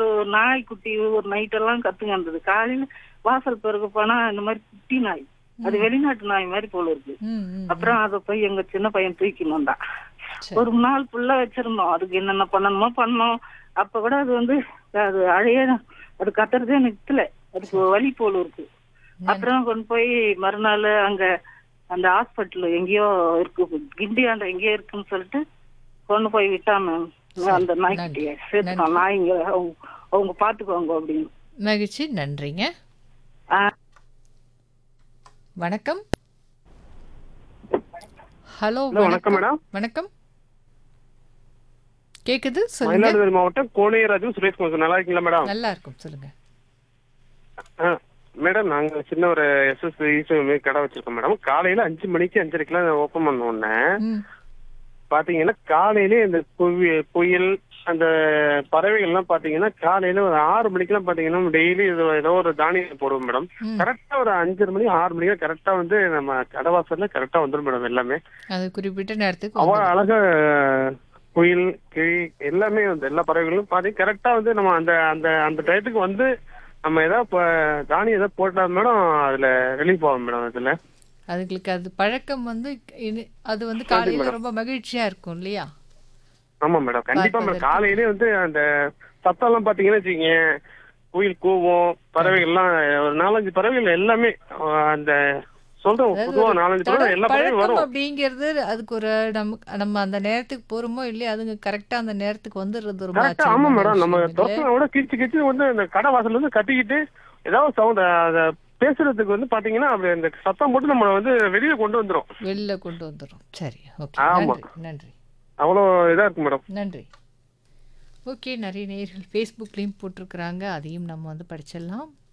ஒரு நாய்க்குட்டி ஒரு நைட் எல்லாம் கத்துங்க இருந்தது காலையில வாசல் பிறகு போனா இந்த மாதிரி குட்டி நாய் அது வெளிநாட்டு நாய் மாதிரி போல இருக்கு ம், ம். அப்புறம் அதை போய் எங்க சின்ன பையன் தூக்கின்னு வந்தான் சரி. ஒரு நாள் ஃபுல்லா வச்சிருந்தோம் அதுக்கு என்னென்ன பண்ணணுமோ பண்ணோம் அப்ப கூட அது வந்து அது அழைய அது கத்துறதே நிக்கல அதுக்கு வலி போல இருக்கு அப்புறம் கொண்டு போய் மறுநாள் அங்க அந்த ஹாஸ்பிட்டல் எங்கேயோ இருக்கு கிண்டியாண்ட எங்கேயோ இருக்குன்னு சொல்லிட்டு கொண்டு போய் விட்டாம அந்த நாய்க்குட்டிய சேர்த்துட்டோம் நாய்ங்க அவங்க அவங்க பாத்துக்குவாங்க அப்படின்னு மகிழ்ச்சி நன்றிங்க ஆ, வணக்கம் ஹலோ ஹலோ வணக்கம் மேடம் வணக்கம் கேக்குது சொல்லுங்க மயிலாடுதுறை மாவட்டம் கோணையராஜு சுரேஷ் குமார் நல்லா இருக்கீங்களா மேடம் நல்லா இருக்கும் சொல்லுங்க ஆ, மேடம் நாங்க சின்ன ஒரு எஸ்எஸ் கடை வச்சிருக்கோம் மேடம் காலையில அஞ்சு மணிக்கு அஞ்சரைக்கெல்லாம் ஓப்பன் பண்ண உடனே ம் பாத்தீங்கன்னா காலையிலே இந்த புவி- புயல் அந்த பறவைகள் எல்லாம் பாத்தீங்கன்னா காலையில ஒரு ஆறு மணிக்கெல்லாம் பாத்தீங்கன்னா டெய்லி ஏதோ ஒரு தானியம் போடுவோம் மேடம் ம். கரெக்டா ஒரு அஞ்சரை மணி ஆறு மணிக்கு கரெக்டா வந்து நம்ம கடை வாசல்ல கரெக்டா வந்துடும் மேடம் எல்லாமே அது குறிப்பிட்ட நேரத்துக்கு அவ்வளவு வந்துரும். அழகா குயில் கிளி எல்லாமே வந்து எல்லா பறவைகளும் பாத்தீங்க கரெக்டா வந்து நம்ம அந்த அந்த அந்த டயத்துக்கு வந்து நம்ம ஏதாவது ப- தானியம் ஏதாவது போட்டா மேடம் அதுல ரிலீஃப் ஆகும் மேடம் அதுல அதுங்களுக்கு அது பழக்கம் வந்து இது- அது வந்து காலையில ரொம்ப மகிழ்ச்சியா இருக்கும் இல்லையா ஆமா மேடம் கண்டிப்பா மேடம் பார்ப்பதற்கு. காலையிலே வந்து அந்த சத்தம் எல்லாம் பாத்தீங்கன்னா வச்சுக்கீங்க குயில் கூவும் பறவைகள்லாம் ஒரு நாலஞ்சு பறவைகள் எல்லாமே அஹ், அந்த சொல்றேன் அதாவது பொதுவா ஒரு நாலஞ்சு பறவை தொடர் எல்லா பறவையும் பழக்கம் வரும் அப்படிங்கிறது அதுக்கு ஒரு நமக்கு நம்ம அந்த நேரத்துக்கு போறோமோ இல்லையா அதுங்க கரெக்டா அந்த நேரத்துக்கு வந்துடுறது ரொம்ப கரெக்டா ஆமா ஆச்சரியமான மேடம் நம்ம விஷயம் இல்ல? துரத்தின விட கிச்சு கிச்சு வந்து அந்த கடை வாசல்ல இருந்து கட்டிக்கிட்டு ஏதாவது சவுண்ட் அத பேசுறதுக்கு வந்து பாத்தீங்கன்னா அப்படி அந்த சத்தம் போட்டு நம்ம வந்து வெளியே கொண்டு வந்துரும் வெளில கொண்டு வந்துடும் சரி ஓகே ஆமா. நன்றி நன்றி அவ்வளோ இதா இருக்கு மேடம் நன்றி ஓகே நிறைய நேயர்கள் ஃபேஸ்புக்லேயும் போட்டிருக்கிறாங்க அதையும் நம்ம வந்து படிச்சிடலாம்